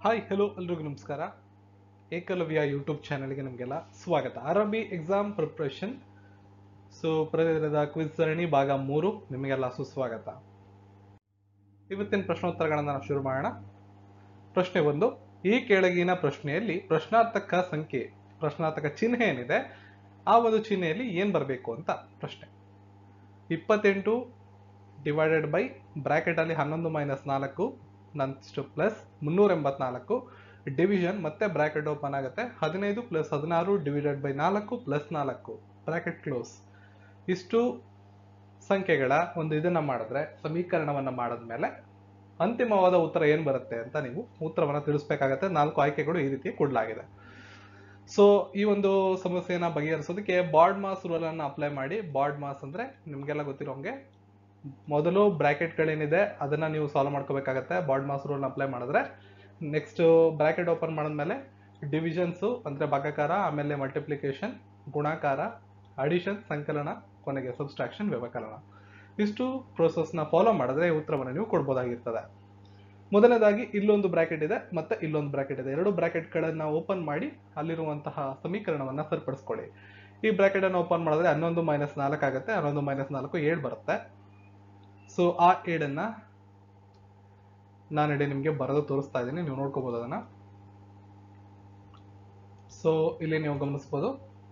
hi hello ಎಲ್ರಿಗೂ ನಮಸ್ಕಾರ Eklavya YouTube ಚಾನಲ್ಗೆ ನಿಮಗೆಲ್ಲ ಸ್ವಾಗತ R R B exam preparation so ಪ್ರತಿದಿನದ ಕ್ವಿಜ್ ಸರಣಿ ಭಾಗ ಮೂರು ನಿಮಗೆಲ್ಲ ಸುಸ್ವಾಗತ ಇವತ್ತಿನ ಪ್ರಶ್ನೋತ್ತರಗಳನ್ನು ನಾವು ಶುರು ಮಾಡೋಣ ಪ್ರಶ್ನೆ ಒಂದು ಈ ಕೆಳಗಿನ ಪ್ರಶ್ನೆಯಲ್ಲಿ ಪ್ರಶ್ನಾರ್ಥಕ ಸಂಖ್ಯೆ ಪ್ರಶ್ನಾರ್ಥಕ ಚಿಹ್ನೆ ಏನಿದೆ ಆ ಒಂದು ಚಿಹ್ನೆಯಲ್ಲಿ ಏನು ಬರಬೇಕು ಅಂತ ಪ್ರಶ್ನೆ ಇಪ್ಪತ್ತೆಂಟು ಡಿವೈಡೆಡ್ ಬೈ ಬ್ರ್ಯಾಕೆಟಲ್ಲಿ ಹನ್ನೊಂದು ಮೈನಸ್ ನಾಲ್ಕು ನಂತರ ಪ್ಲಸ್ ಮುನ್ನೂರ ಎಂಬತ್ನಾಲ್ಕು ಡಿವಿಷನ್ ಮತ್ತೆ ಬ್ರಾಕೆಟ್ ಓಪನ್ ಆಗುತ್ತೆ ಹದಿನೈದು ಪ್ಲಸ್ ಹದಿನಾರು ಡಿವೈಡೆಡ್ ಬೈ ನಾಲ್ಕು ಪ್ಲಸ್ ನಾಲ್ಕು ಬ್ರಾಕೆಟ್ ಕ್ಲೋಸ್ ಇಷ್ಟು ಸಂಖ್ಯೆಗಳ ಒಂದು ಇದನ್ನ ಮಾಡಿದ್ರೆ ಸಮೀಕರಣವನ್ನ ಮಾಡಿದ್ಮೇಲೆ ಅಂತಿಮವಾದ ಉತ್ತರ ಏನ್ ಬರುತ್ತೆ ಅಂತ ನೀವು ಉತ್ತರವನ್ನ ತಿಳಿಸ್ಬೇಕಾಗತ್ತೆ ನಾಲ್ಕು ಆಯ್ಕೆಗಳು ಈ ರೀತಿ ಕೊಡಲಾಗಿದೆ ಸೊ ಈ ಒಂದು ಸಮಸ್ಯೆಯನ್ನ ಬಗೆಹರಿಸೋದಕ್ಕೆ ಬಾರ್ಡ್ ಮಾಸ್ ರೂಲ್ ಅನ್ನ ಅಪ್ಲೈ ಮಾಡಿ ಬಾರ್ಡ್ ಮಾಸ್ ಅಂದ್ರೆ ನಿಮ್ಗೆಲ್ಲ ಗೊತ್ತಿರೋಂಗೆ ಮೊದಲು ಬ್ರಾಕೆಟ್ಗಳೇನಿದೆ ಅದನ್ನ ನೀವು ಸಾಲ್ವ್ ಮಾಡ್ಕೋಬೇಕಾಗತ್ತೆ ಬಾರ್ಡ್ ಮಾಸ್ ರೂಲ್ ಅಪ್ಲೈ ಮಾಡಿದ್ರೆ ನೆಕ್ಸ್ಟ್ ಬ್ರಾಕೆಟ್ ಓಪನ್ ಮಾಡಿದ್ಮೇಲೆ ಡಿವಿಷನ್ಸು ಅಂದ್ರೆ ಭಾಗಾಕಾರ ಆಮೇಲೆ ಮಲ್ಟಿಪ್ಲಿಕೇಶನ್ ಗುಣಾಕಾರ ಅಡಿಷನ್ ಸಂಕಲನ ಕೊನೆಗೆ ಸಬ್ಸ್ಟ್ರಾಕ್ಷನ್ ವ್ಯವಕಲನ ಇಷ್ಟು ಪ್ರೋಸೆಸ್ನ ಫಾಲೋ ಮಾಡಿದ್ರೆ ಈ ಉತ್ತರವನ್ನು ನೀವು ಕೊಡ್ಬೋದಾಗಿರ್ತದೆ ಮೊದಲನೇದಾಗಿ ಇಲ್ಲೊಂದು ಬ್ರಾಕೆಟ್ ಇದೆ ಮತ್ತೆ ಇಲ್ಲೊಂದು ಬ್ರಾಕೆಟ್ ಇದೆ ಎರಡು ಬ್ರಾಕೆಟ್ಗಳನ್ನ ಓಪನ್ ಮಾಡಿ ಅಲ್ಲಿರುವಂತಹ ಸಮೀಕರಣವನ್ನ ಸರಿಪಡಿಸ್ಕೊಳ್ಳಿ ಈ ಬ್ರಾಕೆಟ್ ಅನ್ನು ಓಪನ್ ಮಾಡಿದ್ರೆ ಹನ್ನೊಂದು ಮೈನಸ್ ನಾಲ್ಕು ಆಗುತ್ತೆ ಹನ್ನೊಂದು ಮೈನಸ್ ನಾಲ್ಕು ಏಳು ಬರುತ್ತೆ ಸೊ ಆ ಏಡನ್ನ ನಾನಿಡೆ ನಿಮಗೆ ಬರೆದು ತೋರಿಸ್ತಾ ಇದ್ದೀನಿ ನೀವು ನೋಡ್ಕೋಬಹುದು ಅದನ್ನ ಸೊ ಇಲ್ಲಿ ನೀವು ಗಮನಿಸ್ಬೋದು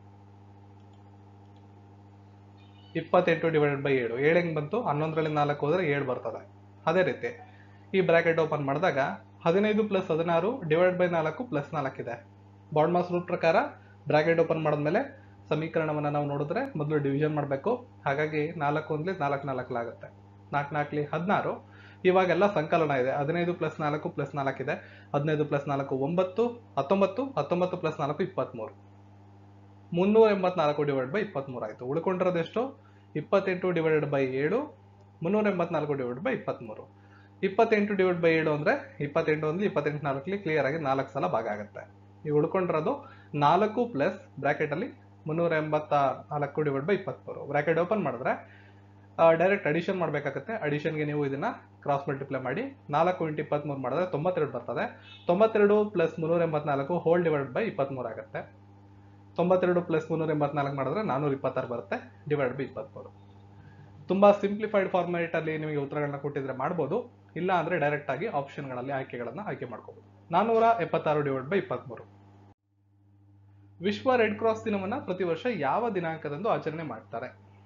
ಇಪ್ಪತ್ತೆಂಟು ಡಿವೈಡೆಡ್ ಬೈ ಏಳು ಏಳು ಹೆಂಗ್ ಬಂತು ಹನ್ನೊಂದರಲ್ಲಿ ನಾಲ್ಕು ಹೋದ್ರೆ ಏಳು ಬರ್ತದೆ ಅದೇ ರೀತಿ ಈ ಬ್ರಾಕೆಟ್ ಓಪನ್ ಮಾಡಿದಾಗ ಹದಿನೈದು ಪ್ಲಸ್ ಹದಿನಾರು ಡಿವೈಡ್ ಬೈ ನಾಲ್ಕು ಪ್ಲಸ್ ನಾಲ್ಕಿದೆ ಬಾರ್ಡ್ ಮಾಸ್ ರೂಲ್ ಪ್ರಕಾರ ಬ್ರಾಕೆಟ್ ಓಪನ್ ಮಾಡಿದ್ಮೇಲೆ ಸಮೀಕರಣವನ್ನ ನಾವು ನೋಡಿದ್ರೆ ಮೊದಲು ಡಿವಿಷನ್ ಮಾಡಬೇಕು ಹಾಗಾಗಿ ನಾಲ್ಕು ಒಂದ್ಲಿ ನಾಲ್ಕು ನಾಲ್ಕಲಾಗುತ್ತೆ ನಾಲ್ಕು ನಾಲ್ಕಲಿ ಹದಿನಾರು ಇವಾಗೆಲ್ಲ ಸಂಕಲನ ಇದೆ ಹದಿನೈದು ಪ್ಲಸ್ ನಾಲ್ಕು ಪ್ಲಸ್ ನಾಲ್ಕು ಇದೆ ಹದಿನೈದು ಪ್ಲಸ್ ನಾಲ್ಕು ಒಂಬತ್ತು ಹತ್ತೊಂಬತ್ತು ಹತ್ತೊಂಬತ್ತು ಪ್ಲಸ್ ನಾಲ್ಕು ಇಪ್ಪತ್ತ್ಮೂರು ಮುನ್ನೂರ ಎಂಬತ್ನಾಲ್ಕು ಡಿವೈಡ್ ಬೈ ಇಪ್ಪತ್ತ್ಮೂರು ಆಯಿತು ಉಳ್ಕೊಂಡಿರೋದೆಷ್ಟು ಇಪ್ಪತ್ತೆಂಟು ಡಿವೈಡೆಡ್ ಬೈ ಏಳು ಮುನ್ನೂರ ಎಂಬತ್ನಾಲ್ಕು ಡಿವೈಡ್ ಬೈ ಇಪ್ಪತ್ತ್ಮೂರು ಇಪ್ಪತ್ತೆಂಟು ಡಿವೈಡ್ ಬೈ ಏಳು ಅಂದರೆ ಇಪ್ಪತ್ತೆಂಟು ಅಂದ್ರೆ ಇಪ್ಪತ್ತೆಂಟು ನಾಲ್ಕಲಿ ಕ್ಲಿಯರ್ ಆಗಿ ನಾಲ್ಕು ಸಲ ಭಾಗ ಆಗುತ್ತೆ ಈಗ ಉಳ್ಕೊಂಡಿರೋದು ನಾಲ್ಕು ಪ್ಲಸ್ ಬ್ರಾಕೆಟಲ್ಲಿ ಮುನ್ನೂರ ಎಂಬತ್ತ ನಾಲ್ಕು ಡಿವೈಡ್ ಬೈ ಇಪ್ಪತ್ತ್ಮೂರು ಬ್ರಾಕೆಟ್ ಓಪನ್ ಮಾಡಿದ್ರೆ ಡೈರೆಕ್ಟ್ ಅಡಿಷನ್ ಮಾಡಬೇಕಾಗುತ್ತೆ ಅಡಿಷನ್ಗೆ ನೀವು ಇದನ್ನ ಕ್ರಾಸ್ ಮಲ್ಟಿಪ್ಲೈ ಮಾಡಿ ನಾಲ್ಕು ಇಂಟು ಇಪ್ಪತ್ತ್ಮೂರು ಮಾಡಿದ್ರೆ ತೊಂಬತ್ತೆರಡು ಬರ್ತದೆ ತೊಂಬತ್ತೆರಡು ಪ್ಲಸ್ ಮುನ್ನೂರ ಎಂಬತ್ನಾಲ್ಕು ಹೋಲ್ ಡಿವೈಡ್ ಬೈ ಇಪ್ಪತ್ತ್ಮೂರು ಆಗುತ್ತೆ ತೊಂಬತ್ತೆರಡು ಪ್ಲಸ್ ಮುನ್ನೂರ ಎಂಬತ್ನಾಲ್ಕು ಮಾಡಿದ್ರೆ ನಾನೂರ ಇಪ್ಪತ್ತಾರು ಬರುತ್ತೆ ಡಿವೈಡ್ ಬೈ ಇಪ್ಪತ್ತ್ಮೂರು ತುಂಬಾ ಸಿಂಪ್ಲಿಫೈಡ್ ಫಾರ್ಮ್ಯಾಟ್ ಅಲ್ಲಿ ನಿಮಗೆ ಉತ್ತರಗಳನ್ನ ಕೊಟ್ಟಿದ್ರೆ ಮಾಡ್ಬೋದು ಇಲ್ಲ ಅಂದ್ರೆ ಡೈರೆಕ್ಟ್ ಆಗಿ ಆಪ್ಷನ್ಗಳಲ್ಲಿ ಆಯ್ಕೆಗಳನ್ನ ಆಯ್ಕೆ ಮಾಡ್ಕೋಬಹುದು ನಾನೂರ ಎಪ್ಪತ್ತಾರು ಡಿವೈಡ್ ಬೈ ಇಪ್ಪತ್ತ್ಮೂರು ವಿಶ್ವ ರೆಡ್ ಕ್ರಾಸ್ ದಿನವನ್ನ ಪ್ರತಿ ವರ್ಷ ಯಾವ ದಿನಾಂಕದಂದು ಆಚರಣೆ ಮಾಡ್ತಾರೆ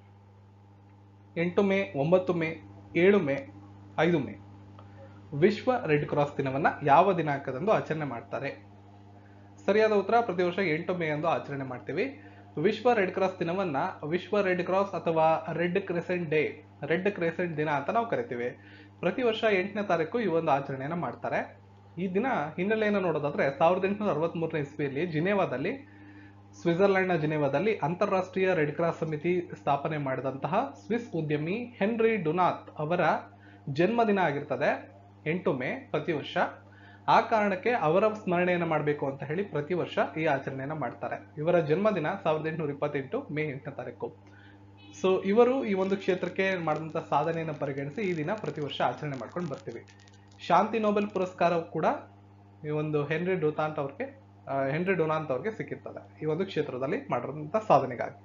ಎಂಟು ಮೇ ಒಂಬತ್ತು ಮೇ ಏಳು ಮೇ ಐದು ಮೇ ವಿಶ್ವ ರೆಡ್ ಕ್ರಾಸ್ ದಿನವನ್ನ ಯಾವ ದಿನಾಂಕದಂದು ಆಚರಣೆ ಮಾಡ್ತಾರೆ ಸರಿಯಾದ ಉತ್ತರ ಪ್ರತಿ ವರ್ಷ ಎಂಟು ಮೇ ಎಂದು ಆಚರಣೆ ಮಾಡ್ತೀವಿ ವಿಶ್ವ ರೆಡ್ ಕ್ರಾಸ್ ದಿನವನ್ನ ವಿಶ್ವ ರೆಡ್ ಕ್ರಾಸ್ ಅಥವಾ red crescent day red crescent ದಿನ ಅಂತ ನಾವು ಕರಿತೀವಿ ಪ್ರತಿ ವರ್ಷ ಎಂಟನೇ ತಾರೀಕು ಈ ಒಂದು ಆಚರಣೆಯನ್ನ ಮಾಡ್ತಾರೆ ಈ ದಿನ ಹಿನ್ನೆಲೆಯನ್ನು ನೋಡೋದಾದ್ರೆ ಸಾವಿರದ ಎಂಟುನೂರ ಅರವತ್ಮೂರನೇ ಇಸ್ವಿಯಲ್ಲಿ ಜಿನೇವಾದಲ್ಲಿ ಸ್ವಿಟ್ಜರ್ಲೆಂಡ್ನ ಜಿನೇವಾದಲ್ಲಿ ಅಂತಾರಾಷ್ಟ್ರೀಯ ರೆಡ್ ಕ್ರಾಸ್ ಸಮಿತಿ ಸ್ಥಾಪನೆ ಮಾಡಿದಂತಹ ಸ್ವಿಸ್ ಉದ್ಯಮಿ ಹೆನ್ರಿ ಡುನಾತ್ ಅವರ ಜನ್ಮದಿನ ಆಗಿರ್ತದೆ ಎಂಟು ಮೇ ಪ್ರತಿ ವರ್ಷ ಆ ಕಾರಣಕ್ಕೆ ಅವರ ಸ್ಮರಣೆಯನ್ನು ಮಾಡಬೇಕು ಅಂತ ಹೇಳಿ ಪ್ರತಿ ವರ್ಷ ಈ ಆಚರಣೆಯನ್ನ ಮಾಡ್ತಾರೆ ಇವರ ಜನ್ಮದಿನ ಸಾವಿರದ ಎಂಟುನೂರ ಇಪ್ಪತ್ತೆಂಟು ಮೇ ಎಂಟನೇ ತಾರೀಕು ಸೊ ಇವರು ಈ ಒಂದು ಕ್ಷೇತ್ರಕ್ಕೆ ಮಾಡಿದಂಥ ಸಾಧನೆಯನ್ನು ಪರಿಗಣಿಸಿ ಈ ದಿನ ಪ್ರತಿ ವರ್ಷ ಆಚರಣೆ ಮಾಡ್ಕೊಂಡು ಬರ್ತೀವಿ ಶಾಂತಿ ನೊಬೆಲ್ ಪುರಸ್ಕಾರ ಕೂಡ ಈ ಒಂದು ಹೆನ್ರಿ ಡುತಾಂಟ್ ಅವ್ರಿಗೆ ಹೆನ್ರಿ ಡೊನಾಂತ್ ಅವ್ರಿಗೆ ಸಿಕ್ಕಿರ್ತದೆ ಈ ಒಂದು ಕ್ಷೇತ್ರದಲ್ಲಿ ಮಾಡಿರೋಂಥ ಸಾಧನೆಗಾಗಿ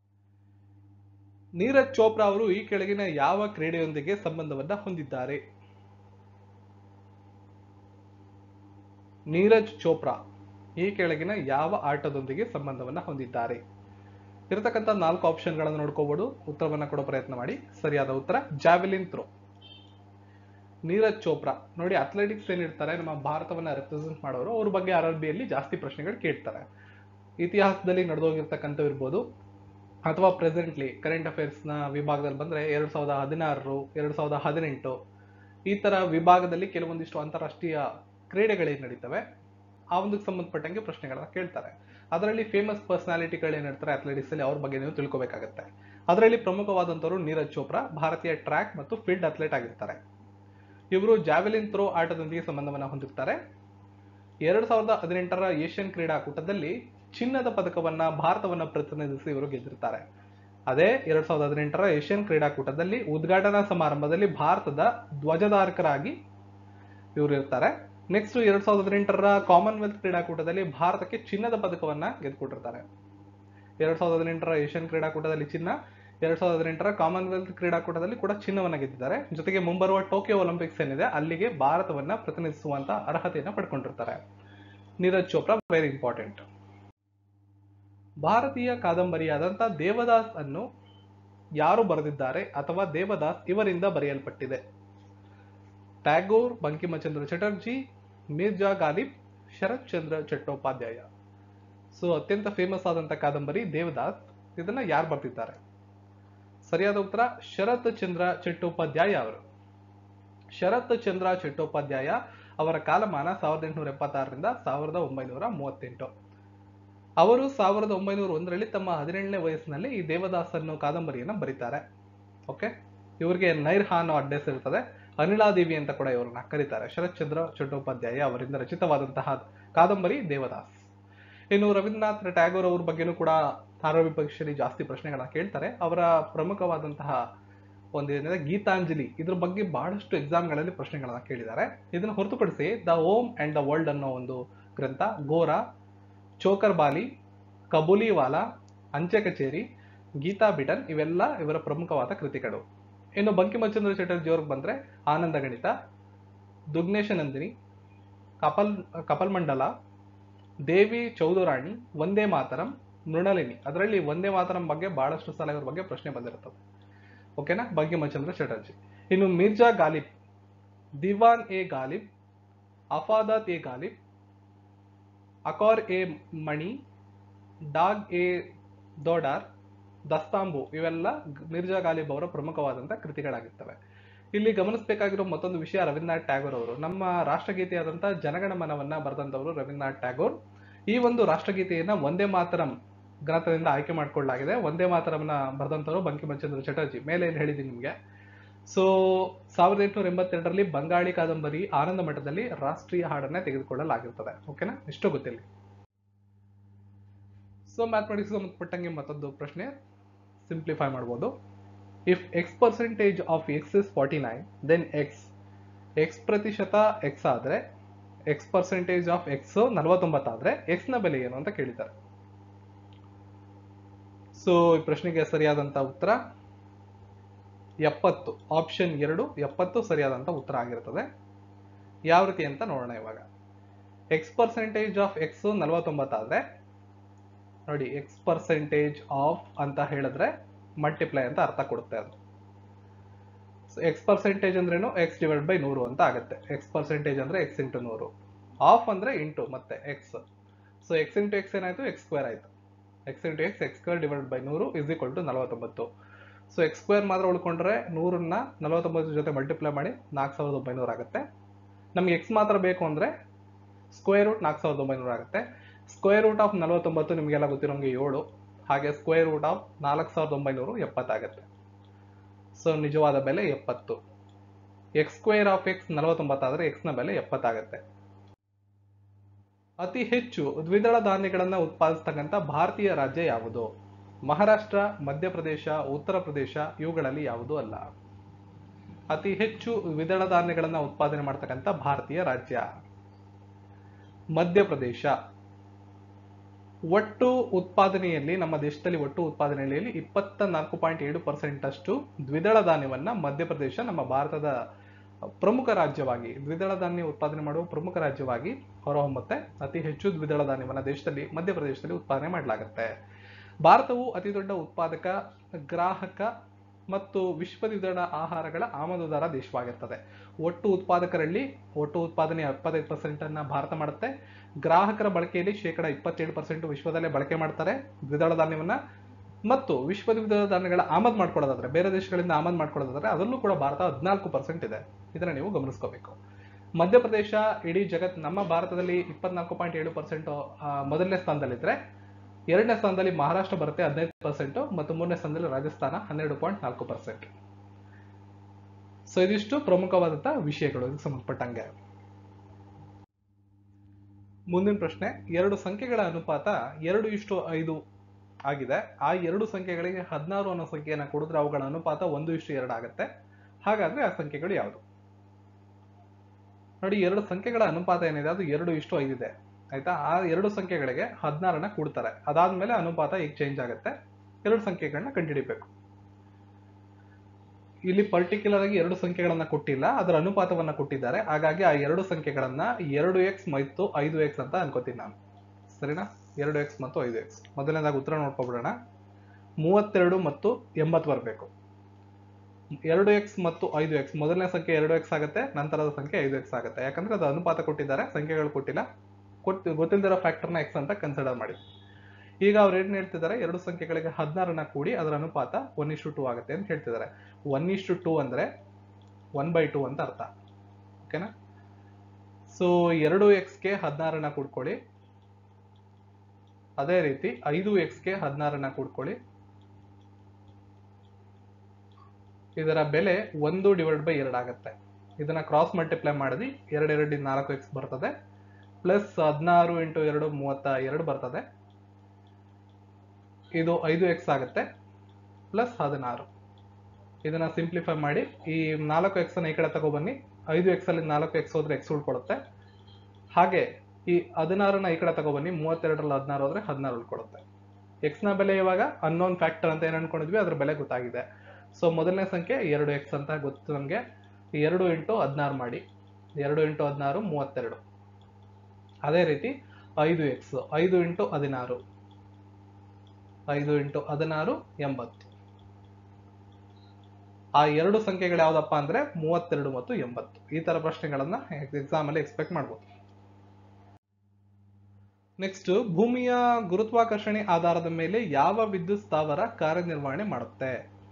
ನೀರಜ್ ಚೋಪ್ರಾ ಅವರು ಈ ಕೆಳಗಿನ ಯಾವ ಕ್ರೀಡೆಯೊಂದಿಗೆ ಸಂಬಂಧವನ್ನ ಹೊಂದಿದ್ದಾರೆ ನೀರಜ್ ಚೋಪ್ರಾ ಈ ಕೆಳಗಿನ ಯಾವ ಆಟದೊಂದಿಗೆ ಸಂಬಂಧವನ್ನ ಹೊಂದಿದ್ದಾರೆ ಇರತಕ್ಕಂಥ ನಾಲ್ಕು ಆಪ್ಷನ್ಗಳನ್ನು ನೋಡ್ಕೋಬಹುದು ಉತ್ತರವನ್ನ ಕೊಡೋ ಪ್ರಯತ್ನ ಮಾಡಿ ಸರಿಯಾದ ಉತ್ತರ ಜಾವೆಲಿನ್ ಥ್ರೋ ನೀರಜ್ ಚೋಪ್ರಾ ನೋಡಿ ಅಥ್ಲೆಟಿಕ್ಸ್ ಏನಿರ್ತಾರೆ ನಮ್ಮ ಭಾರತವನ್ನ ರೆಪ್ರೆಸೆಂಟ್ ಮಾಡೋರು ಅವ್ರ ಬಗ್ಗೆ ಆರ್ ಆರ್ ಬಿಯಲ್ಲಿ ಜಾಸ್ತಿ ಪ್ರಶ್ನೆಗಳು ಕೇಳ್ತಾರೆ ಇತಿಹಾಸದಲ್ಲಿ ನಡೆದೋಗಿರ್ತಕ್ಕಂಥ ಇರ್ಬೋದು ಅಥವಾ ಪ್ರೆಸೆಂಟ್ಲಿ ಕರೆಂಟ್ ಅಫೇರ್ಸ್ನ ವಿಭಾಗದಲ್ಲಿ ಬಂದರೆ ಎರಡು ಸಾವಿರದ ಹದಿನಾರು ಎರಡು ಸಾವಿರದ ಹದಿನೆಂಟು ಈ ಥರ ವಿಭಾಗದಲ್ಲಿ ಕೆಲವೊಂದಿಷ್ಟು ಅಂತಾರಾಷ್ಟ್ರೀಯ ಕ್ರೀಡೆಗಳೇನು ನಡೀತವೆ ಆ ಒಂದಕ್ಕೆ ಸಂಬಂಧಪಟ್ಟಂಗೆ ಪ್ರಶ್ನೆಗಳನ್ನ ಕೇಳ್ತಾರೆ ಅದರಲ್ಲಿ ಫೇಮಸ್ ಪರ್ಸನಾಲಿಟಿಗಳು ಏನಿರ್ತಾರೆ ಅಥ್ಲೆಟಿಕ್ಸ್ ಅಲ್ಲಿ ಅವ್ರ ಬಗ್ಗೆ ನೀವು ತಿಳ್ಕೊಬೇಕಾಗತ್ತೆ ಅದರಲ್ಲಿ ಪ್ರಮುಖವಾದಂಥವ್ರು ನೀರಜ್ ಚೋಪ್ರಾ ಭಾರತೀಯ ಟ್ರ್ಯಾಕ್ ಮತ್ತು ಫೀಲ್ಡ್ ಅಥ್ಲೆಟ್ ಆಗಿರ್ತಾರೆ ಇವರು ಜಾವೆಲಿನ್ ಥ್ರೋ ಆಟದೊಂದಿಗೆ ಸಂಬಂಧವನ್ನು ಹೊಂದಿರ್ತಾರೆ ಎರಡು ಸಾವಿರದ ಹದಿನೆಂಟರ ಏಷ್ಯನ್ ಕ್ರೀಡಾಕೂಟದಲ್ಲಿ ಚಿನ್ನದ ಪದಕವನ್ನ ಭಾರತವನ್ನ ಪ್ರತಿನಿಧಿಸಿ ಇವರು ಗೆದ್ದಿರ್ತಾರೆ ಅದೇ ಎರಡ್ ಸಾವಿರದ ಹದಿನೆಂಟರ ಏಷ್ಯನ್ ಕ್ರೀಡಾಕೂಟದಲ್ಲಿ ಉದ್ಘಾಟನಾ ಸಮಾರಂಭದಲ್ಲಿ ಭಾರತದ ಧ್ವಜಧಾರಕರಾಗಿ ಇವರು ಇರ್ತಾರೆ ನೆಕ್ಸ್ಟ್ ಎರಡ್ ಸಾವಿರದ ಹದಿನೆಂಟರ ಕಾಮನ್ವೆಲ್ತ್ ಕ್ರೀಡಾಕೂಟದಲ್ಲಿ ಭಾರತಕ್ಕೆ ಚಿನ್ನದ ಪದಕವನ್ನ ಗೆದ್ದುಕೊಟ್ಟಿರ್ತಾರೆ ಎರಡ್ ಸಾವಿರದ ಹದಿನೆಂಟರ ಏಷ್ಯನ್ ಕ್ರೀಡಾಕೂಟದಲ್ಲಿ ಚಿನ್ನ ಎರಡ್ ಸಾವಿರದ ಹದಿನೆಂಟರ ಕಾಮನ್ವೆಲ್ತ್ ಕ್ರೀಡಾಕೂಟದಲ್ಲಿ ಕೂಡ ಚಿನ್ನವನ್ನ ಗೆದ್ದಿದ್ದಾರೆ ಜೊತೆಗೆ ಮುಂಬರುವ ಟೋಕಿಯೋ ಒಲಿಂಪಿಕ್ಸ್ ಏನಿದೆ ಅಲ್ಲಿಗೆ ಭಾರತವನ್ನ ಪ್ರತಿನಿಧಿಸುವಂತ ಅರ್ಹತೆಯನ್ನ ಪಡ್ಕೊಂಡಿರ್ತಾರೆ ನೀರಜ್ ಚೋಪ್ರಾ ವೆರಿ ಇಂಪಾರ್ಟೆಂಟ್ ಭಾರತೀಯ ಕಾದಂಬರಿಯಾದಂಥ ದೇವದಾಸ್ ಅನ್ನು ಯಾರು ಬರೆದಿದ್ದಾರೆ ಅಥವಾ ದೇವದಾಸ್ ಇವರಿಂದ ಬರೆಯಲ್ಪಟ್ಟಿದೆ ಟ್ಯಾಗೋರ್ ಬಂಕಿಮಚಂದ್ರ ಚಟರ್ಜಿ ಮಿರ್ಜಾ ಗಾಲಿಬ್ ಶರತ್ ಚಂದ್ರ ಚಟ್ಟೋಪಾಧ್ಯಾಯ ಸೊ ಅತ್ಯಂತ ಫೇಮಸ್ ಆದಂತ ಕಾದಂಬರಿ ದೇವದಾಸ್ ಇದನ್ನ ಯಾರು ಬರ್ತಿದ್ದಾರೆ ಸರಿಯಾದ ಉತ್ತರ ಶರತ್ ಚಂದ್ರ ಚಟ್ಟೋಪಾಧ್ಯಾಯ ಅವರು ಶರತ್ ಚಂದ್ರ ಚಟ್ಟೋಪಾಧ್ಯಾಯ ಅವರ ಕಾಲಮಾನ ಸಾವಿರದ ಎಂಟುನೂರ ಎಪ್ಪತ್ತಾರರಿಂದ ಸಾವಿರದ ಒಂಬೈನೂರ ಮೂವತ್ತೆಂಟು ಅವರು ಸಾವಿರದ ಒಂಬೈನೂರ ಒಂದರಲ್ಲಿ ತಮ್ಮ ಹದಿನೇಳನೇ ವಯಸ್ಸಿನಲ್ಲಿ ಈ ದೇವದಾಸ್ ಅನ್ನೋ ಕಾದಂಬರಿಯನ್ನ ಬರೀತಾರೆ ಓಕೆ ಇವರಿಗೆ ನೈರ್ಹಾ ಅನ್ನೋ ಅಡ್ರೆಸ್ ಇರ್ತದೆ ಅನಿಲಾದೇವಿ ಅಂತ ಕೂಡ ಇವರನ್ನ ಕರೀತಾರೆ ಶರತ್ಚಂದ್ರ ಚಟ್ಟೋಪಾಧ್ಯಾಯ ಅವರಿಂದ ರಚಿತವಾದಂತಹ ಕಾದಂಬರಿ ದೇವದಾಸ್ ಇನ್ನು ರವೀಂದ್ರನಾಥ್ ಟ್ಯಾಗೋರ್ ಅವ್ರ ಬಗ್ಗೆನೂ ಕೂಡ ಆರೋಗ್ಯ ಪರೀಕ್ಷೆಯಲ್ಲಿ ಜಾಸ್ತಿ ಪ್ರಶ್ನೆಗಳನ್ನ ಕೇಳ್ತಾರೆ ಅವರ ಪ್ರಮುಖವಾದಂತಹ ಒಂದೇನಿದೆ ಗೀತಾಂಜಲಿ ಇದ್ರ ಬಗ್ಗೆ ಬಹಳಷ್ಟು ಎಕ್ಸಾಮ್ಗಳಲ್ಲಿ ಪ್ರಶ್ನೆಗಳನ್ನ ಕೇಳಿದ್ದಾರೆ ಇದನ್ನು ಹೊರತುಪಡಿಸಿ the Om and the world ಅನ್ನೋ ಒಂದು ಗ್ರಂಥ ಗೋರಾ ಚೋಕರ್ ಬಾಲಿ ಕಬೂಲಿವಾಲಾ ಅಂಚೆ ಕಚೇರಿ ಗೀತಾ ಬಿಟನ್ ಇವೆಲ್ಲ ಇವರ ಪ್ರಮುಖವಾದ ಕೃತಿಗಳು ಇನ್ನು ಬಂಕಿಮಚಂದ್ರ ಚಟರ್ಜಿ ಅವ್ರಿಗೆ ಬಂದ್ರೆ ಆನಂದ ಗಣಿತ ದುಗ್ನೇಶ ನಂದಿನಿ ಕಪಲ್ ಕಪಲ್ ಮಂಡಲ ದೇವಿ ಚೌಧರಾಣಿ ಒಂದೇ ಮಾತರಂ ಮೃಣಲಿನಿ ಅದರಲ್ಲಿ ಒಂದೇ ಮಾತರಂ ಬಗ್ಗೆ ಬಹಳಷ್ಟು ಸಲ ಇವ್ರ ಬಗ್ಗೆ ಪ್ರಶ್ನೆ ಬಂದಿರುತ್ತದೆ ಓಕೆನಾ ಬಂಕಿಮಚಂದ್ರ ಚಟರ್ಜಿ ಇನ್ನು ಮಿರ್ಜಾ ಗಾಲಿಬ್ ದಿವಾನ್ ಎ ಗಾಲಿಬ್ ಅಫಾದತ್ ಎ ಗಾಲಿಬ್ ಅಕಾರ್ ಎ ಮಣಿ ಡಾಗ್ ಎ ದೋಡಾರ್ ದಸ್ತಾಂಬು ಇವೆಲ್ಲ ಮಿರ್ಜಾ ಗಾಲಿಬ್ ಅವರ ಪ್ರಮುಖವಾದಂತಹ ಕೃತಿಗಳಾಗಿರ್ತವೆ ಇಲ್ಲಿ ಗಮನಿಸಬೇಕಾಗಿರೋ ಮತ್ತೊಂದು ವಿಷಯ ರವೀಂದ್ರನಾಥ್ ಟ್ಯಾಗೋರ್ ಅವರು ನಮ್ಮ ರಾಷ್ಟ್ರಗೀತೆಯಾದಂತಹ ಜನಗಣಮನವನ್ನ ಬರೆದಂತವರು ರವೀಂದ್ರನಾಥ್ ಟ್ಯಾಗೋರ್ ಈ ಒಂದು ರಾಷ್ಟ್ರಗೀತೆಯನ್ನ ಒಂದೇ ಮಾತರಂ ಗ್ರಂಥದಿಂದ ಆಯ್ಕೆ ಮಾಡಿಕೊಳ್ಳಲಾಗಿದೆ ಒಂದೇ ಮಾತರಂನ ಬರೆದಂತವರು ಬಂಕಿಮಚಂದ್ರ ಚಟರ್ಜಿ ಮೇಲೆ ಏನು ಹೇಳಿದ್ದೀನಿ ನಿಮಗೆ ಸೊ ಸಾವಿರದ ಎಂಟುನೂರ ಎಂಬತ್ತೆರಡರಲ್ಲಿ ಬಂಗಾಳಿ ಕಾದಂಬರಿ ಆನಂದ ಮಠದಲ್ಲಿ ರಾಷ್ಟ್ರೀಯ ಹಾಡನ್ನ ತೆಗೆದುಕೊಳ್ಳಲಾಗಿರ್ತದೆ ಓಕೆನಾ ಇಷ್ಟು ಗೊತ್ತಿಲ್ಲ ಸೊ ಮ್ಯಾಥಮೆಟಿಕ್ಸ್ ಸಂಬಂಧಪಟ್ಟಂಗೆ ಮತ್ತೊಂದು ಪ್ರಶ್ನೆ ಸಿಂಪ್ಲಿಫೈ ಮಾಡ್ಬೋದು if x percentage of x is forty nine then x x ಪ್ರತಿಶತ ಎಕ್ಸ್ ಆದ್ರೆ ಎಕ್ಸ್ ಪರ್ಸೆಂಟೇಜ್ ಆಫ್ ಎಕ್ಸ್ ನಲವತ್ತೊಂಬತ್ತಾದ್ರೆ ಎಕ್ಸ್ ನ ಬೆಲೆ ಏನು ಅಂತ ಕೇಳಿದ್ದಾರೆ ಸೊ ಈ ಪ್ರಶ್ನೆಗೆ ಸರಿಯಾದಂತ ಉತ್ತರ ಎಪ್ಪತ್ತು ಆಪ್ಷನ್ ಎರಡು ಎಪ್ಪತ್ತು ಸರಿಯಾದಂತ ಉತ್ತರ ಆಗಿರ್ತದೆ ಯಾವ ರೀತಿ ಅಂತ ನೋಡೋಣ ಇವಾಗ ಎಕ್ಸ್ ಪರ್ಸೆಂಟೇಜ್ ಆಫ್ ಎಕ್ಸ್ ನಲವತ್ತೊಂಬತ್ತಾದ್ರೆ ನೋಡಿ ಎಕ್ಸ್ ಪರ್ಸೆಂಟೇಜ್ ಆಫ್ ಅಂತ ಹೇಳಿದ್ರೆ ಮಲ್ಟಿಪ್ಲೈ ಅಂತ ಅರ್ಥ ಕೊಡುತ್ತೆ ಅದು ಎಕ್ಸ್ ಪರ್ಸೆಂಟೇಜ್ ಅಂದ್ರೇನು ಎಕ್ಸ್ ಡಿವೈಡ್ ಬೈ ನೂರು ಅಂತ ಆಗುತ್ತೆ ಎಕ್ಸ್ ಪರ್ಸೆಂಟೇಜ್ ಅಂದ್ರೆ ಎಕ್ಸ್ ಇಂಟು ನೂರು ಆಫ್ ಅಂದ್ರೆ ಇಂಟು ಮತ್ತೆ x so x into x ಏನಾಯ್ತು ಎಕ್ಸ್ ಸ್ಕ್ವೇರ್ ಆಯ್ತು x into x x square divide by ನೂರು ಇಸ್ ಈಕ್ವಲ್ ಟು ನಲವತ್ತೊಂಬತ್ತು ಸೊ ಎಕ್ಸ್ ಸ್ಕ್ವೇರ್ ಮಾತ್ರ ಉಳ್ಕೊಂಡ್ರೆ ನೂರನ್ನ ನಲವತ್ತೊಂಬತ್ತು ಜೊತೆ ಮಲ್ಟಿಪ್ಲೈ ಮಾಡಿ ನಾಲ್ಕು ಸಾವಿರದ ಒಂಬೈನೂರು ಆಗುತ್ತೆ ನಮ್ಗೆ ಎಕ್ಸ್ ಮಾತ್ರ ಬೇಕು ಅಂದ್ರೆ ಸ್ಕ್ವೇರ್ ರೂಟ್ ನಾಲ್ಕು ಸಾವಿರದ ಒಂಬೈನೂರು ಆಗುತ್ತೆ ಸ್ಕ್ವೇರ್ ರೂಟ್ ಆಫ್ ನಲವತ್ತೊಂಬತ್ತು ನಿಮಗೆಲ್ಲ ಗೊತ್ತಿರೋಂಗೆ ಏಳು ಹಾಗೆ ಸ್ಕ್ವೇರ್ ರೂಟ್ ಆಫ್ ನಾಲ್ಕು ಸಾವಿರದ ಒಂಬೈನೂರು ಎಪ್ಪತ್ತಾಗುತ್ತೆ ಸೊ ನಿಜವಾದ ಬೆಲೆ ಎಪ್ಪತ್ತು ಎಕ್ಸ್ ಸ್ಕ್ವೇರ್ ಆಫ್ ಎಕ್ಸ್ ನಲವತ್ತೊಂಬತ್ತಾದ್ರೆ ಎಕ್ಸ್ ನ ಬೆಲೆ ಎಪ್ಪತ್ತಾಗುತ್ತೆ ಅತಿ ಹೆಚ್ಚು ದ್ವಿದಳ ಧಾನ್ಯಗಳನ್ನ ಉತ್ಪಾದಿಸ್ತಕ್ಕಂಥ ಭಾರತೀಯ ರಾಜ್ಯ ಯಾವುದು ಮಹಾರಾಷ್ಟ್ರ ಮಧ್ಯಪ್ರದೇಶ ಉತ್ತರ ಪ್ರದೇಶ ಇವುಗಳಲ್ಲಿ ಯಾವುದೂ ಅಲ್ಲ ಅತಿ ಹೆಚ್ಚು ದ್ವಿದಳ ಧಾನ್ಯಗಳನ್ನ ಉತ್ಪಾದನೆ ಮಾಡ್ತಕ್ಕಂಥ ಭಾರತೀಯ ರಾಜ್ಯ ಮಧ್ಯಪ್ರದೇಶ ಒಟ್ಟು ಉತ್ಪಾದನೆಯಲ್ಲಿ ನಮ್ಮ ದೇಶದಲ್ಲಿ ಒಟ್ಟು ಉತ್ಪಾದನೆಯಲ್ಲಿ ಇಪ್ಪತ್ತ ನಾಲ್ಕು ಪಾಯಿಂಟ್ ಏಳು ಪರ್ಸೆಂಟ್ ಅಷ್ಟು ದ್ವಿದಳ ಧಾನ್ಯವನ್ನ ಮಧ್ಯಪ್ರದೇಶ ನಮ್ಮ ಭಾರತದ ಪ್ರಮುಖ ರಾಜ್ಯವಾಗಿ ದ್ವಿದಳ ಧಾನ್ಯ ಉತ್ಪಾದನೆ ಮಾಡುವ ಪ್ರಮುಖ ರಾಜ್ಯವಾಗಿ ಹೊರಹೊಮ್ಮುತ್ತೆ ಅತಿ ಹೆಚ್ಚು ದ್ವಿದಳ ಧಾನ್ಯವನ್ನ ದೇಶದಲ್ಲಿ ಮಧ್ಯಪ್ರದೇಶದಲ್ಲಿ ಉತ್ಪಾದನೆ ಮಾಡಲಾಗುತ್ತೆ ಭಾರತವು ಅತಿ ದೊಡ್ಡ ಉತ್ಪಾದಕ ಗ್ರಾಹಕ ಮತ್ತು ವಿಶ್ವ ದ್ವಿದಳ ಆಹಾರಗಳ ಆಮದುದಾರ ದೇಶವಾಗಿರ್ತದೆ ಒಟ್ಟು ಉತ್ಪಾದಕರಲ್ಲಿ ಒಟ್ಟು ಉತ್ಪಾದನೆ ಎಪ್ಪತ್ತೈದು ಪರ್ಸೆಂಟ್ ಅನ್ನ ಭಾರತ ಮಾಡುತ್ತೆ ಗ್ರಾಹಕರ ಬಳಕೆಯಲ್ಲಿ ಶೇಕಡ ಇಪ್ಪತ್ತೇಳು ಪರ್ಸೆಂಟ್ ವಿಶ್ವದಲ್ಲೇ ಬಳಕೆ ಮಾಡ್ತಾರೆ ದ್ವಿದಳ ಧಾನ್ಯವನ್ನ ಮತ್ತು ವಿಶ್ವ ದ್ವಿದಳ ಧಾನ್ಯಗಳ ಆಮದು ಮಾಡ್ಕೊಳ್ಳೋದಾದ್ರೆ ಬೇರೆ ದೇಶಗಳಿಂದ ಆಮದು ಮಾಡ್ಕೊಳ್ಳೋದಾದ್ರೆ ಅದರಲ್ಲೂ ಕೂಡ ಭಾರತ ಹದಿನಾಲ್ಕು ಪರ್ಸೆಂಟ್ ಇದೆ ಇದನ್ನ ನೀವು ಗಮನಿಸ್ಕೋಬೇಕು ಮಧ್ಯಪ್ರದೇಶ ಇಡೀ ಜಗತ್ ನಮ್ಮ ಭಾರತದಲ್ಲಿ ಇಪ್ಪತ್ನಾಲ್ಕು ಪಾಯಿಂಟ್ ಏಳು ಪರ್ಸೆಂಟ್ ಮೊದಲನೇ ಸ್ಥಾನದಲ್ಲಿದ್ರೆ ಎರಡನೇ ಸ್ಥಾನದಲ್ಲಿ ಮಹಾರಾಷ್ಟ್ರ ಬರುತ್ತೆ ಹದಿನೈದು ಪರ್ಸೆಂಟ್ ಮತ್ತು ಮೂರನೇ ಸ್ಥಾನದಲ್ಲಿ ರಾಜಸ್ಥಾನ ಹನ್ನೆರಡು ಪಾಯಿಂಟ್ ನಾಲ್ಕು ಪರ್ಸೆಂಟ್ ಸೊ ಇದಿಷ್ಟು ಪ್ರಮುಖವಾದಂತಹ ವಿಷಯಗಳು ಇದಕ್ಕೆ ಸಂಬಂಧಪಟ್ಟಂಗೆ ಮುಂದಿನ ಪ್ರಶ್ನೆ ಎರಡು ಸಂಖ್ಯೆಗಳ ಅನುಪಾತ ಎರಡು ಇಷ್ಟು ಐದು ಆಗಿದೆ ಆ ಎರಡು ಸಂಖ್ಯೆಗಳಿಗೆ ಹದಿನಾರು ಅನ್ನೋ ಸಂಖ್ಯೆಯನ್ನು ಕೊಡಿದ್ರೆ ಅವುಗಳ ಅನುಪಾತ ಒಂದು ಇಷ್ಟು ಎರಡು ಆಗುತ್ತೆ ಹಾಗಾದ್ರೆ ಆ ಸಂಖ್ಯೆಗಳು ಯಾವುದು ನೋಡಿ ಎರಡು ಸಂಖ್ಯೆಗಳ ಅನುಪಾತ ಏನಿದೆ ಅದು ಎರಡು ಇಷ್ಟು ಐದಿದೆ ಆಯ್ತಾ ಆ ಎರಡು ಸಂಖ್ಯೆಗಳಿಗೆ ಹದಿನಾರನ್ನ ಕೂಡ್ತಾರೆ ಅದಾದ್ಮೇಲೆ ಅನುಪಾತ ಈಗ ಚೇಂಜ್ ಆಗುತ್ತೆ ಎರಡು ಸಂಖ್ಯೆಗಳನ್ನ ಕಂಡುಹಿಡಿಬೇಕು ಇಲ್ಲಿ ಪರ್ಟಿಕ್ಯುಲರ್ ಆಗಿ ಎರಡು ಸಂಖ್ಯೆಗಳನ್ನ ಕೊಟ್ಟಿಲ್ಲ ಅದರ ಅನುಪಾತವನ್ನ ಕೊಟ್ಟಿದ್ದಾರೆ ಹಾಗಾಗಿ ಆ ಎರಡು ಸಂಖ್ಯೆಗಳನ್ನ ಎರಡು ಎಕ್ಸ್ ಮತ್ತು ಐದು ಎಕ್ಸ್ ಅಂತ ಅನ್ಕೋತೀನಿ ನಾನು ಸರಿನಾ ಎರಡು ಎಕ್ಸ್ ಮತ್ತು ಐದು ಎಕ್ಸ್ ಮೊದಲನೇದಾಗಿ ಉತ್ತರ ನೋಡ್ಕೊಬಿಡೋಣ ಮೂವತ್ತೆರಡು ಮತ್ತು ಎಂಬತ್ತು ಬರಬೇಕು ಎರಡು ಎಕ್ಸ್ ಮತ್ತು ಐದು ಎಕ್ಸ್ ಮೊದಲನೇ ಸಂಖ್ಯೆ ಎರಡು ಎಕ್ಸ್ ಆಗುತ್ತೆ ನಂತರದ ಸಂಖ್ಯೆ ಐದು ಎಕ್ಸ್ ಆಗುತ್ತೆ ಯಾಕಂದ್ರೆ ಅದು ಅನುಪಾತ ಕೊಟ್ಟಿದ್ದಾರೆ ಸಂಖ್ಯೆಗಳು ಕೊಟ್ಟಿಲ್ಲ ಕೊಟ್ಟು ಗೊತ್ತಿಲ್ದಿರೋ ಫ್ಯಾಕ್ಟರ್ನ ಎಕ್ಸ್ ಅಂತ ಕನ್ಸಿಡರ್ ಮಾಡಿ ಈಗ ಅವ್ರು ಏನ್ ಹೇಳ್ತಿದ್ದಾರೆ ಎರಡು ಸಂಖ್ಯೆಗಳಿಗೆ ಹದಿನಾರನ್ನ ಕೂಡಿ ಅದರ ಅನುಪಾತ ಒನ್ ಇಷ್ಟು ಟೂ ಆಗುತ್ತೆ ಅಂತ ಹೇಳ್ತಿದ್ದಾರೆ ಒನ್ ಇಷ್ಟು ಟೂ ಅಂದ್ರೆ ಒನ್ ಬೈ ಟೂ ಅಂತ ಅರ್ಥ ಓಕೆನಾ ಸೊ ಎರಡು ಎಕ್ಸ್ಗೆ ಹದಿನಾರನ್ನ ಕೂಡ್ಕೊಳ್ಳಿ ಅದೇ ರೀತಿ ಐದು ಎಕ್ಸ್ಗೆ ಹದಿನಾರನ್ನ ಕೂಡ್ಕೊಳ್ಳಿ ಇದರ ಬೆಲೆ ಒಂದು ಡಿವೈಡ್ ಬೈ ಎರಡು ಆಗುತ್ತೆ ಇದನ್ನ ಕ್ರಾಸ್ ಮಲ್ಟಿಪ್ಲೈ ಮಾಡಿದ್ವಿ ಎರಡು ಎರಡು ನಾಲ್ಕು ಎಕ್ಸ್ ಬರ್ತದೆ ಪ್ಲಸ್ ಹದಿನಾರು ಇಂಟು ಎರಡು ಮೂವತ್ತ ಎರಡು ಬರ್ತದೆ ಇದು ಐದು ಎಕ್ಸ್ ಆಗುತ್ತೆ ಪ್ಲಸ್ ಹದಿನಾರು ಇದನ್ನ ಸಿಂಪ್ಲಿಫೈ ಮಾಡಿ ಈ ನಾಲ್ಕು ಎಕ್ಸ್ ಅನ್ನ ಈ ಕಡೆ ತಗೊಬನ್ನಿ ಐದು ಎಕ್ಸ್ ಅಲ್ಲಿ ನಾಲ್ಕು ಎಕ್ಸ್ ಹೋದ್ರೆ ಎಕ್ಸ್ ಉಳ್ಕೊಳುತ್ತೆ ಹಾಗೆ ಈ ಹದಿನಾರನ್ನ ಈ ಕಡೆ ತಗೊಬನ್ನಿ ಮೂವತ್ತೆರಡರಲ್ಲಿ ಹದಿನಾರು ಹೋದ್ರೆ ಹದಿನಾರು ಉಳ್ಕೊಳುತ್ತೆ ಎಕ್ಸ್ ನ ಬೆಲೆ ಇವಾಗ ಅನ್ನೋನ್ ಫ್ಯಾಕ್ಟರ್ ಅಂತ ಏನ್ ಅನ್ಕೊಂಡಿದ್ವಿ ಅದ್ರ ಬೆಲೆ ಗೊತ್ತಾಗಿದೆ ಸೊ ಮೊದಲನೇ ಸಂಖ್ಯೆ ಎರಡು ಎಕ್ಸ್ ಅಂತ ಗೊತ್ತು ನಮಗೆ ಎರಡು ಇಂಟು ಹದಿನಾರು ಮಾಡಿ ಎರಡು ಇಂಟು ಹದಿನಾರು ಮೂವತ್ತೆರಡು ಅದೇ ರೀತಿ ಐದು ಎಕ್ಸ್ ಐದು ಇಂಟು ಹದಿನಾರು ಐದು ಇಂಟು ಹದಿನಾರು ಎಂಬತ್ತು ಆ ಎರಡು ಸಂಖ್ಯೆಗಳು ಯಾವ್ದಪ್ಪ ಅಂದ್ರೆ ಮೂವತ್ತೆರಡು ಮತ್ತು ಎಂಬತ್ತು ಈ ತರ ಪ್ರಶ್ನೆಗಳನ್ನ ಎಕ್ಸಾಮ್ ಅಲ್ಲಿ ಎಕ್ಸ್ಪೆಕ್ಟ್ ಮಾಡ್ಬೋದು ನೆಕ್ಸ್ಟ್ ಭೂಮಿಯ ಗುರುತ್ವಾಕರ್ಷಣೆ ಆಧಾರದ ಮೇಲೆ ಯಾವ ವಿದ್ಯುತ್ ಸ್ಥಾವರ ಕಾರ್ಯನಿರ್ವಹಣೆ ಮಾಡುತ್ತೆ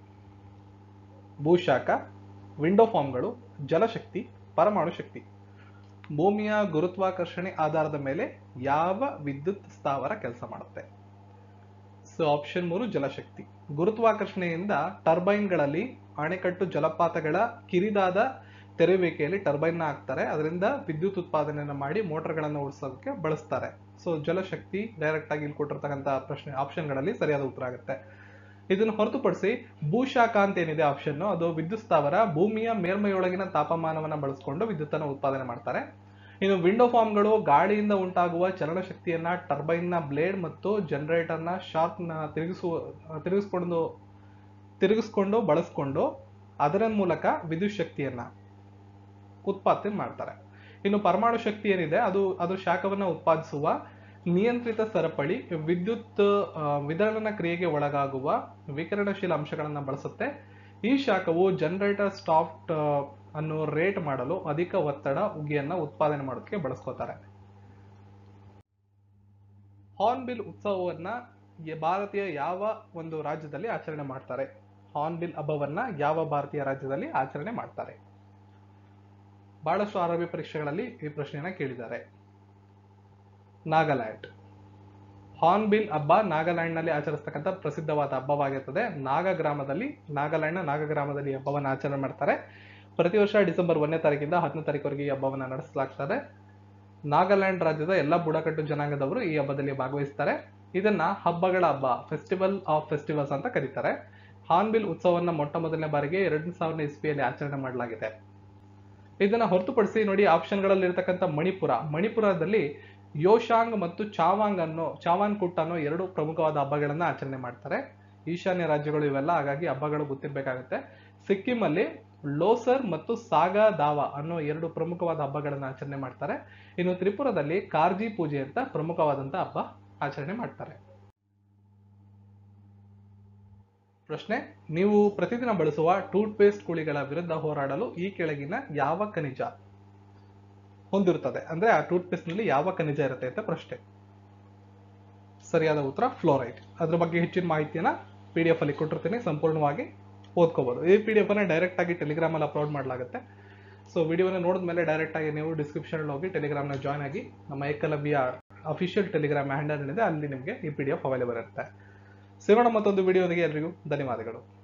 ಭೂಶಾಖ ವಿಂಡೋ ಫಾರ್ಮ್ಗಳು ಜಲಶಕ್ತಿ ಪರಮಾಣು ಶಕ್ತಿ ಭೂಮಿಯ ಗುರುತ್ವಾಕರ್ಷಣೆ ಆಧಾರದ ಮೇಲೆ ಯಾವ ವಿದ್ಯುತ್ ಸ್ಥಾವರ ಕೆಲಸ ಮಾಡುತ್ತೆ ಸೊ ಆಪ್ಷನ್ ಮೂರು ಜಲಶಕ್ತಿ ಗುರುತ್ವಾಕರ್ಷಣೆಯಿಂದ ಟರ್ಬೈನ್ಗಳಲ್ಲಿ ಅಣೆಕಟ್ಟು ಜಲಪಾತಗಳ ಕಿರಿದಾದ ತೆರೆಯುವಿಕೆಯಲ್ಲಿ ಟರ್ಬೈನ್ ಹಾಕ್ತಾರೆ ಅದರಿಂದ ವಿದ್ಯುತ್ ಉತ್ಪಾದನೆಯನ್ನು ಮಾಡಿ ಮೋಟರ್ಗಳನ್ನು ಓಡಿಸೋದಕ್ಕೆ ಬಳಸ್ತಾರೆ ಸೊ ಜಲಶಕ್ತಿ ಡೈರೆಕ್ಟ್ ಆಗಿ ಇಲ್ಲಿ ಕೊಟ್ಟಿರ್ತಕ್ಕಂಥ ಪ್ರಶ್ನೆ ಆಪ್ಷನ್ಗಳಲ್ಲಿ ಸರಿಯಾದ ಉತ್ತರ ಆಗುತ್ತೆ ಇದನ್ನು ಹೊರತುಪಡಿಸಿ ಭೂಶಾಖ ಅಂತ ಏನಿದೆ ಆಪ್ಷನ್ ಅದು ವಿದ್ಯುತ್ ಸ್ಥಾವರ ಭೂಮಿಯ ಮೇಲ್ಮೈಯೊಳಗಿನ ತಾಪಮಾನವನ್ನ ಬಳಸಿಕೊಂಡು ವಿದ್ಯುತ್ತನ್ನು ಉತ್ಪಾದನೆ ಮಾಡ್ತಾರೆ ಇನ್ನು ವಿಂಡೋ ಫಾರ್ಮ್ಗಳು ಗಾಳಿಯಿಂದ ಉಂಟಾಗುವ ಚಲನಶಕ್ತಿಯನ್ನ ಟರ್ಬೈನ್ನ ಬ್ಲೇಡ್ ಮತ್ತು ಜನರೇಟರ್ನ ಶಾರ್ಪ್ನ ತಿರುಗಿಸುವ ತಿರುಗಿಸ್ಕೊಂಡು ತಿರುಗಿಸ್ಕೊಂಡು ಬಳಸ್ಕೊಂಡು ಅದರ ಮೂಲಕ ವಿದ್ಯುತ್ ಶಕ್ತಿಯನ್ನ ಉತ್ಪಾದನೆ ಮಾಡ್ತಾರೆ ಇನ್ನು ಪರಮಾಣು ಶಕ್ತಿ ಏನಿದೆ ಅದು ಅದು ಶಾಖವನ್ನ ಉತ್ಪಾದಿಸುವ ನಿಯಂತ್ರಿತ ಸರಪಳಿ ವಿದ್ಯುತ್ ಆ, ವಿತರಣಾ ಕ್ರಿಯೆಗೆ ಒಳಗಾಗುವ ವಿಕಿರಣಶೀಲ ಅಂಶಗಳನ್ನು ಬಳಸುತ್ತೆ ಈ ಶಾಖವು ಜನರೇಟರ್ ಸ್ಟಾಫ್ಟ್ ಅನ್ನು ರೇಟ್ ಮಾಡಲು ಅಧಿಕ ಒತ್ತಡ ಉಗಿಯನ್ನ ಉತ್ಪಾದನೆ ಮಾಡೋದಕ್ಕೆ ಬಳಸ್ಕೋತಾರೆ ಹಾರ್ನ್ಬಿಲ್ ಉತ್ಸವವನ್ನ ಯ- ಭಾರತೀಯ ಯಾವ ಒಂದು ರಾಜ್ಯದಲ್ಲಿ ಆಚರಣೆ ಮಾಡ್ತಾರೆ ಹಾರ್ನ್ಬಿಲ್ ಹಬ್ಬವನ್ನ ಯಾವ ಭಾರತೀಯ ರಾಜ್ಯದಲ್ಲಿ ಆಚರಣೆ ಮಾಡ್ತಾರೆ ಬಹಳಷ್ಟು ಆರೋಗ್ಯ ಪರೀಕ್ಷೆಗಳಲ್ಲಿ ಈ ಪ್ರಶ್ನೆಯನ್ನ ಕೇಳಿದ್ದಾರೆ ನಾಗಾಲ್ಯಾಂಡ್ ಹಾರ್ನ್ಬಿಲ್ ಹಬ್ಬ ನಾಗಾಲ್ಯಾಂಡ್ ನಲ್ಲಿ ಆಚರಿಸ್ತಕ್ಕಂಥ ಪ್ರಸಿದ್ಧವಾದ ಹಬ್ಬವಾಗಿರ್ತದೆ ನಾಗ ಗ್ರಾಮದಲ್ಲಿ ನಾಗಾಲ್ಯಾಂಡ್ನ ನಾಗ ಗ್ರಾಮದಲ್ಲಿ ಈ ಹಬ್ಬವನ್ನು ಆಚರಣೆ ಮಾಡ್ತಾರೆ ಪ್ರತಿ ವರ್ಷ ಡಿಸೆಂಬರ್ ಒಂದನೇ ತಾರೀಕಿಂದ ಹತ್ತನೇ ತಾರೀಕುವರೆಗೆ ಈ ಹಬ್ಬವನ್ನು ನಡೆಸಲಾಗ್ತದೆ ನಾಗಾಲ್ಯಾಂಡ್ ರಾಜ್ಯದ ಎಲ್ಲ ಬುಡಕಟ್ಟು ಜನಾಂಗದವರು ಈ ಹಬ್ಬದಲ್ಲಿ ಭಾಗವಹಿಸ್ತಾರೆ ಇದನ್ನ ಹಬ್ಬಗಳ ಹಬ್ಬ ಫೆಸ್ಟಿವಲ್ ಆಫ್ ಫೆಸ್ಟಿವಲ್ಸ್ ಅಂತ ಕರೀತಾರೆ ಹಾರ್ನ್ಬಿಲ್ ಉತ್ಸವವನ್ನ ಮೊಟ್ಟ ಮೊದಲನೇ ಬಾರಿಗೆ ಎರಡು ಸಾವಿರದ ಇಸ್ವಿಯಲ್ಲಿ ಆಚರಣೆ ಮಾಡಲಾಗಿದೆ ಇದನ್ನ ಹೊರತುಪಡಿಸಿ ನೋಡಿ ಆಪ್ಷನ್ಗಳಲ್ಲಿ ಇರತಕ್ಕಂಥ ಮಣಿಪುರ ಮಣಿಪುರದಲ್ಲಿ ಯೋಶಾಂಗ್ ಮತ್ತು ಚಾವಾಂಗ್ ಅನ್ನೋ ಚಾವಾನ್ ಕುಟ್ ಅನ್ನೋ ಎರಡು ಪ್ರಮುಖವಾದ ಹಬ್ಬಗಳನ್ನ ಆಚರಣೆ ಮಾಡ್ತಾರೆ ಈಶಾನ್ಯ ರಾಜ್ಯಗಳು ಇವೆಲ್ಲ ಹಾಗಾಗಿ ಹಬ್ಬಗಳು ಗೊತ್ತಿರ್ಬೇಕಾಗುತ್ತೆ ಸಿಕ್ಕಿಂ ಅಲ್ಲಿ ಲೋಸರ್ ಮತ್ತು ಸಾಗಾ ದಾವಾ ಅನ್ನೋ ಎರಡು ಪ್ರಮುಖವಾದ ಹಬ್ಬಗಳನ್ನ ಆಚರಣೆ ಮಾಡ್ತಾರೆ ಇನ್ನು ತ್ರಿಪುರದಲ್ಲಿ ಕಾರ್ಜಿ ಪೂಜೆ ಅಂತ ಪ್ರಮುಖವಾದಂತ ಹಬ್ಬ ಆಚರಣೆ ಮಾಡ್ತಾರೆ ಪ್ರಶ್ನೆ ನೀವು ಪ್ರತಿದಿನ ಬಳಸುವ ಟೂತ್ ಪೇಸ್ಟ್ ಕುಳಿಗಳ ವಿರುದ್ಧ ಹೋರಾಡಲು ಈ ಕೆಳಗಿನ ಯಾವ ಖನಿಜ ಹೊಂದಿರುತ್ತದೆ ಅಂದ್ರೆ ಆ ಟೂತ್ ಪೇಸ್ಟ್ ನಲ್ಲಿ ಯಾವ ಖನಿಜ ಇರುತ್ತೆ ಅಂತ ಪ್ರಶ್ನೆ ಸರಿಯಾದ ಉತ್ತರ ಫ್ಲೋರೈಡ್ ಅದ್ರ ಬಗ್ಗೆ ಹೆಚ್ಚಿನ ಮಾಹಿತಿಯನ್ನ ಪಿ ಡಿ ಎಫ್ ಅಲ್ಲಿ ಕೊಟ್ಟಿರ್ತೀನಿ ಸಂಪೂರ್ಣವಾಗಿ ಓದ್ಕೋಬಹುದು ಈ ಪಿ ಡಿ ಎಫ್ ಅನ್ನ ಡೈರೆಕ್ಟ್ ಆಗಿ ಟೆಲಿಗ್ರಾಮ್ ಅಲ್ಲಿ ಅಪ್ಲೋಡ್ ಮಾಡಲಾಗುತ್ತೆ ಸೊ ವಿಡಿಯೋನ ನೋಡಿದ್ಮೇಲೆ ಡೈರೆಕ್ಟ್ ಆಗಿ ನೀವು ಡಿಸ್ಕ್ರಿಪ್ಷನ್ ಹೋಗಿ ಟೆಲಿಗ್ರಾಮ್ನ ಜಾಯ್ನ್ ಆಗಿ ನಮ್ಮ ಏಕಲವ್ಯ ಅಫಿಷಿಯಲ್ ಟೆಲಿಗ್ರಾಮ್ ಹ್ಯಾಂಡಲ್ ಏನಿದೆ ಅಲ್ಲಿ ನಿಮಗೆ ಈ ಪಿ ಡಿ ಎಫ್ ಅವೈಲೇಬಲ್ ಇರುತ್ತೆ ಸಿಗೋಣ ಮತ್ತೊಂದು ವಿಡಿಯೋನಿಗೆ ಎಲ್ರಿಗೂ ಧನ್ಯವಾದಗಳು